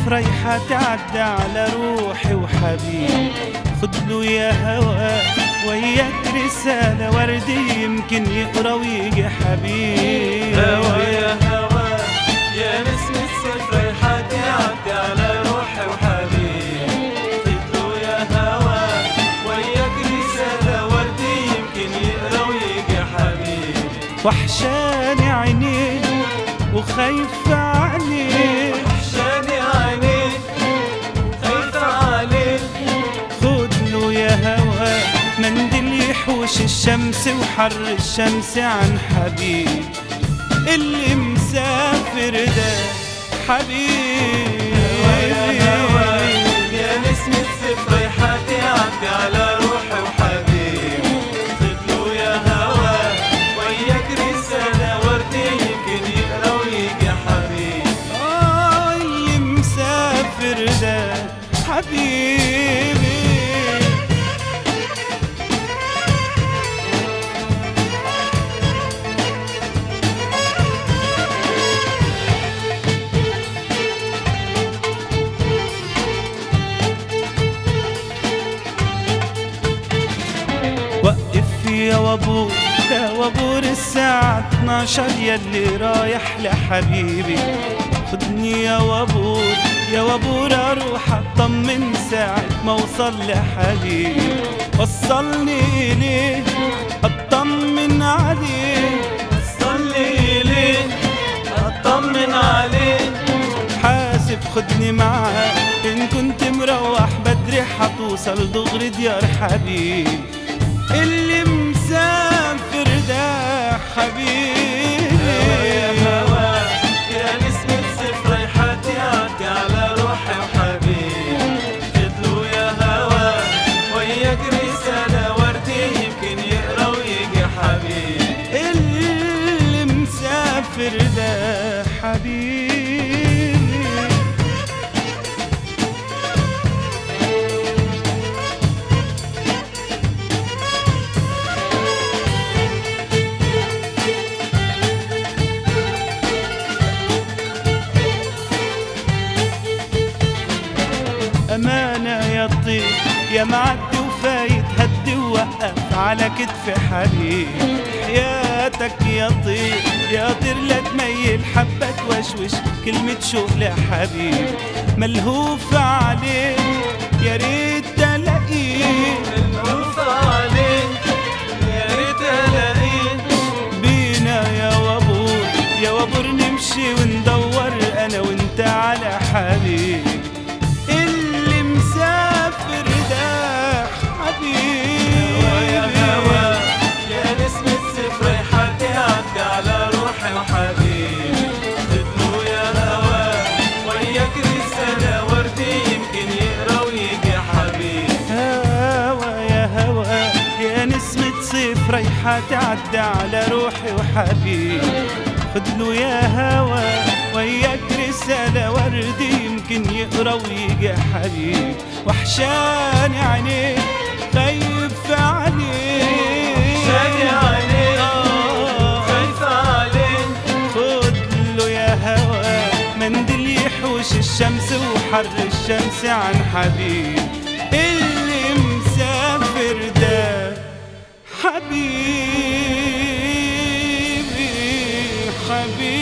سيف ريحة تعدى على روحي وحبيبي خدله يا هوا وياك رسالة وردي يمكن يقرا ويجي حبيبي هوا يا هوا يا نسمة سيف ريحة تعدي على روحي وحبيبي خدله يا هوا وياك رسالة وردي يمكن يقرا ويجي حبيبي وحشاني عينيك وخايفة عليك وحشاني عينيك خايفة عليك خدله يا هوا منديل يحوش الشمس وحر الشمس عن حبيب اللي مسافر ده حبيبي يا هوا يا نسمة سيف ريحة تعدي على روحي وحبيبي خدله يا هوا وياك رسالة وردي يمكن يقرا ويجي حبيبي آه اللي مسافر ده حبيبي وقف يا وابور يا وابور الساعة 12 يلي رايح لحبيبي خدني يا وابور يا وابور اروح اطمن ساعة ما اوصل لحبيبي وصلني اليه اطمن عليه صلي ليه اطمن عليك حاسب خدني معاك ان كنت مروح بدري حتوصل دغري ديار حبيبي اللي مسافر ده حبيبي يا هوا يا نسمة سيف ريحة تعدي على روحي وحبيبي خدله يا هوا وياك رسالة وردي يمكن يقرا ويجي حبيبي اللي مسافر ده حبيبي أمانة يا طير يا معدي وفايت هدي ووقف على كتف حبيب حياتك يا طير يا طير لا تميل حبة توشوش كلمة شوق لحبيب ملهوف عليك يا ريت تلاقيه الألف عليك يا ريت الاقيك بينا يا وابور يا وابور نمشي وندور انا وانت على حبيب اللي مسافر ده يا هوا حبيبي يا نسمة سيف ريحة تعدي على روحي وحبيبي خدله يا هوا وياك رسالة وردي يمكن يقرا ويجي حبيبي هوا يا هوا يا نسمة صيف ريحة تعدى على روحي وحبيب خدله يا هوا وياك رسالة وردي يمكن يقرا ويجي حبيب وحشاني عينيك خايف عليك شادي عليك آه. خايفة عليك خدله يا هوا منديل يحوش الشمس وحر الشمس عن حبيب اللي مسافر ده حبيبي حبيبي